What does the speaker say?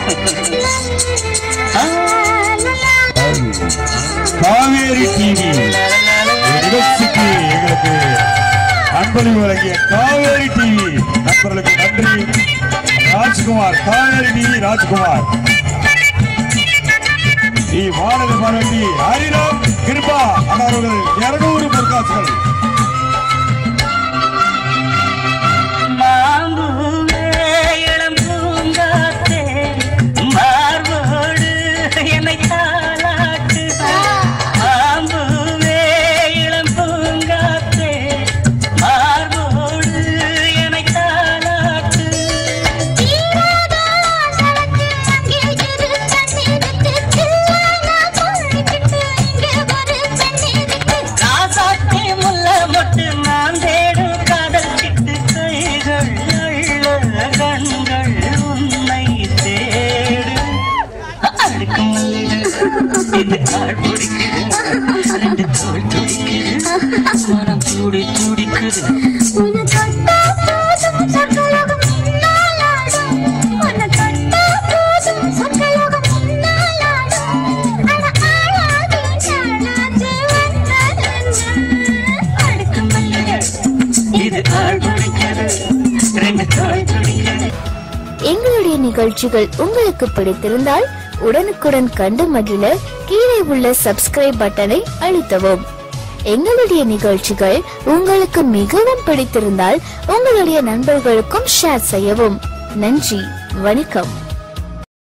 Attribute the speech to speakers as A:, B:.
A: Kaveri TV நிகழ்ச்சிக்கு எங்களுக்கு அன்பளிப்பு வழங்கிய காவேரி டிவி நண்பர்களுக்கு நன்றி ராஜ்குமார் காவேரி டிவி ராஜ்குமார் ಈ வானதி மரண்டி ஹரிராம் கிருபா அவர்கள் இருநூறு பொற்காசுகள்
B: மாம்பூவே இளம் பூங்காத்தே, மார்போடு என்னை தாலாட்டு. மாம்பூவே இளம் பூங்காத்தே, மார்போடு என்னை தாலாட்டு. ராசாத்தி முல்ல மொட்டு நான் தேடும் காதல் கிட்டு கைகள் அள்ள கண்கள் உன்னை தேடு அடுக்கு மல்லிகை இது ஆள் பிடிக்குது ரெண்டு தோல் துடிக்குது மனம் துடி துடிக்குது அடுக்கு மல்லிகை இது ஆள் பிடிக்குது ரெண்டு தோல் துடிக்குது
C: எங்களுடைய நிகழ்ச்சிகள் உங்களுக்கு பிடித்திருந்தால் உடனுக்குடன் கண்டு மகிழ கீழே உள்ள சப்ஸ்கிரைப் பட்டனை அழுத்தவும் எங்களுடைய நிகழ்ச்சிகள் உங்களுக்கு மிகவும் பிடித்திருந்தால் உங்களுடைய நண்பர்களுக்கும் ஷேர் செய்யவும் நன்றி வணக்கம்